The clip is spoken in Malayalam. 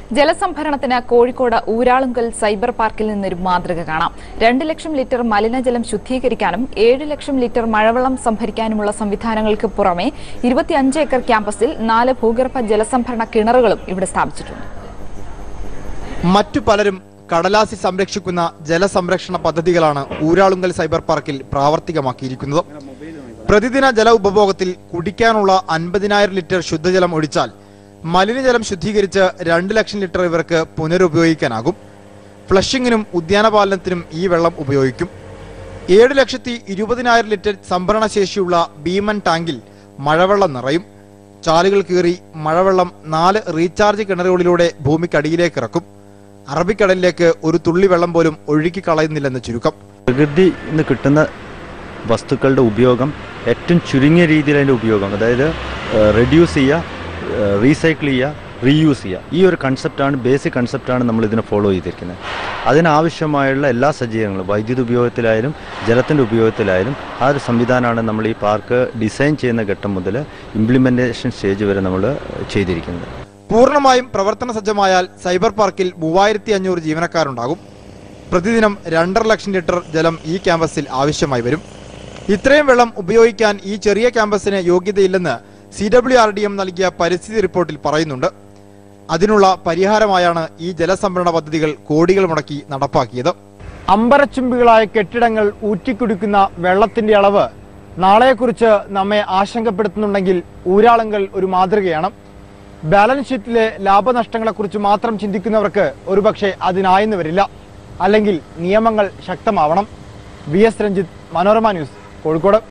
ജലസംഭരണത്തിന് കോഴിക്കോട് ഊരാളുങ്കൽ സൈബർ പാർക്കിൽ നിന്നൊരു മാതൃക കാണാം രണ്ട് ലക്ഷം ലിറ്റർ മലിനജലം ശുദ്ധീകരിക്കാനും ഏഴ് ലക്ഷം ലിറ്റർ മഴവെള്ളം സംഭരിക്കാനുമുള്ള സംവിധാനങ്ങൾക്ക് പുറമെ ഇരുപത്തിയഞ്ച് ഏക്കർ ക്യാമ്പസിൽ നാല് ഭൂഗർഭ ജലസംഭരണ കിണറുകളും ഇവിടെ സ്ഥാപിച്ചിട്ടുണ്ട് മറ്റു പലരും കടലാസി സംരക്ഷിക്കുന്ന ജലസംരക്ഷണ പദ്ധതികളാണ് ഊരാളുങ്കൽ സൈബർ പാർക്കിൽ പ്രാവർത്തികമാക്കിയിരിക്കുന്നത് പ്രതിദിന ജല ഉപഭോഗത്തിൽ കുടിക്കാനുള്ള അൻപതിനായിരം ലിറ്റർ ശുദ്ധജലം ഒഴിച്ചാൽ മലിനജലം ശുദ്ധീകരിച്ച് രണ്ട് ലക്ഷം ലിറ്റർ ഇവർക്ക് പുനരുപയോഗിക്കാനാകും ഫ്ലഷിങ്ങിനും ഉദ്യാനപാലനത്തിനും ഈ വെള്ളം ഉപയോഗിക്കും ഏഴ് ലക്ഷത്തി ഇരുപതിനായിരം ലിറ്റർ സംഭരണ ശേഷിയുള്ള ഭീമൻ ടാങ്കിൽ മഴവെള്ളം നിറയും ചാലുകൾ കീറി മഴവെള്ളം നാല് റീചാർജ് കിണറുകളിലൂടെ ഭൂമിക്കടിയിലേക്ക് ഇറക്കും അറബിക്കടലിലേക്ക് ഒരു തുള്ളി വെള്ളം പോലും ഒഴുക്കി കളയുന്നില്ലെന്ന് ചുരുക്കം പ്രകൃതിയിൽ നിന്ന് കിട്ടുന്ന വസ്തുക്കളുടെ ഉപയോഗം ഏറ്റവും ചുരുങ്ങിയ രീതിയിൽ അതിൻ്റെ ഉപയോഗം അതായത് റെഡ്യൂസ് ചെയ്യുക റീസൈക്കിൾ ചെയ്യുക റീയൂസ് ചെയ്യുക ഈ ഒരു കൺസെപ്റ്റാണ് ബേസിക് കൺസെപ്റ്റാണ് നമ്മൾ ഇതിനെ ഫോളോ ചെയ്തിരിക്കുന്നത് അതിനാവശ്യമായുള്ള എല്ലാ സജ്ജീകരണങ്ങളും വൈദ്യുതി ഉപയോഗത്തിലായാലും ജലത്തിൻ്റെ ഉപയോഗത്തിലായാലും ആ ഒരു സംവിധാനമാണ് നമ്മൾ ഈ പാർക്ക് ഡിസൈൻ ചെയ്യുന്ന ഘട്ടം മുതൽ ഇംപ്ലിമെൻറ്റേഷൻ സ്റ്റേജ് വരെ നമ്മൾ ചെയ്തിരിക്കുന്നത് പൂർണ്ണമായും പ്രവർത്തന സജ്ജമായാൽ സൈബർ പാർക്കിൽ മൂവായിരത്തി അഞ്ഞൂറ് ജീവനക്കാരുണ്ടാകും പ്രതിദിനം രണ്ടര ലക്ഷം ലിറ്റർ ജലം ഈ ക്യാമ്പസിൽ ആവശ്യമായി വരും ഇത്രയും വെള്ളം ഉപയോഗിക്കാൻ ഈ ചെറിയ ക്യാമ്പസിന് യോഗ്യതയില്ലെന്ന് C W R D M നൽകിയ പരിസ്ഥിതി റിപ്പോർട്ടിൽ പറയുന്നുണ്ട് അതിനുള്ള പരിഹാരമായാണ് ഈ ജലസംഭരണ പദ്ധതികൾ കോടികൾ മുടക്കി നടപ്പാക്കിയത് അമ്പരച്ചുംബികളായ കെട്ടിടങ്ങൾ ഊറ്റിക്കുടിക്കുന്ന വെള്ളത്തിന്റെ അളവ് നാളെക്കുറിച്ച് നമ്മെ ആശങ്കപ്പെടുത്തുന്നുണ്ടെങ്കിൽ ഊരാളുങ്കൽ ഒരു മാതൃകയാണ് ബാലൻസ് ഷീറ്റിലെ ലാഭനഷ്ടങ്ങളെക്കുറിച്ച് മാത്രം ചിന്തിക്കുന്നവർക്ക് ഒരുപക്ഷെ അതിനായെന്ന് വരില്ല അല്ലെങ്കിൽ നിയമങ്ങൾ ശക്തമാവണം V S Ranjith Manorama news Kozhikode